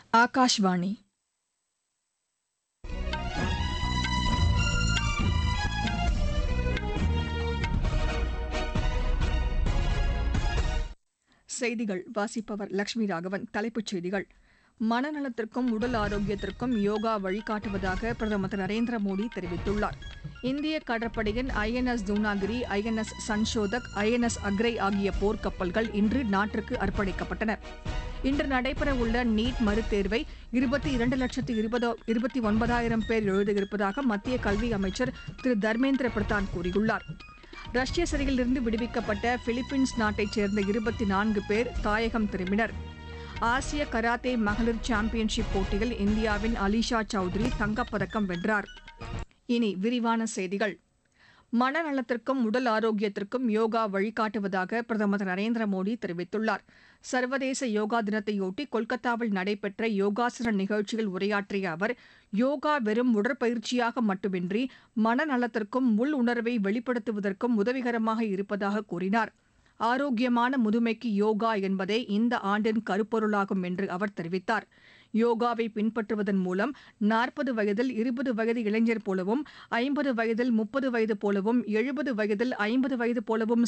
ஆகாஷ்வாணி செய்திகள் வாசிப்பவர் லட்சுமி ராகவன் தலைப்புச் செய்திகள் மனநலத்திற்கும் உடல் ஆரோக்கியத்திற்கும் யோகா வழிகாட்டுவதாக பிரதமர் திரு நரேந்திர மோடி தெரிவித்துள்ளார் இந்திய கடற்படையின் INS Dunagiri INS Sanshodhak INS Agray ஆகிய போர்க்கப்பல்கள் இன்று நாட்டிற்கு அர்ப்பணிக்கப்பட்டன இன்று நடைபெறவுள்ள நீட் மறுதேர்வை இருபத்தி இரண்டு லட்சத்து இருபது இருபத்தி ஒன்பதாயிரம் பேர் எழுதியிருப்பதாக மத்திய கல்வி அமைச்சர் திரு தர்மேந்திர பிரதான் கூறியுள்ளார் ரஷ்ய சிறையிலிருந்து விடுவிக்கப்பட்ட பிலிப்பீன்ஸ் நாட்டைச் சேர்ந்த இருபத்தி நான்கு பேர் தாயகம் திரும்பினர் ஆசிய கராத்தே மகளிர் சாம்பியன்ஷிப் போட்டியில் இந்தியாவின் அலிஷா சௌத்ரி தங்கப்பதக்கம் வென்றார் இனி விரிவான செய்திகள் மனநலத்திற்கும் உடல் ஆரோக்கியத்திற்கும் யோகா வழிகாட்டுவதாக பிரதமர் திரு நரேந்திர மோடி தெரிவித்துள்ளார் சர்வதேச யோகா தினத்தையொட்டி கொல்கத்தாவில் நடைபெற்ற யோகாசன நிகழ்ச்சியில் உரையாற்றிய அவர் யோகா வெறும் உடற்பயிற்சியாக மட்டுமின்றி மனநலத்திற்கும் உள் உணர்வை வெளிப்படுத்துவதற்கும் உதவிகரமாக இருப்பதாக கூறினார் ஆரோக்கியமான முதுமைக்கு யோகா என்பதே இந்த ஆண்டின் கருப்பொருளாகும் என்று அவர் தெரிவித்தார் யோகாவை பின்பற்றுவதன் மூலம் நாற்பது வயதில் இருபது வயது இளைஞர் போலவும் ஐம்பது வயதில் முப்பது வயது போலவும் எழுபது வயதில் ஐம்பது வயது போலவும்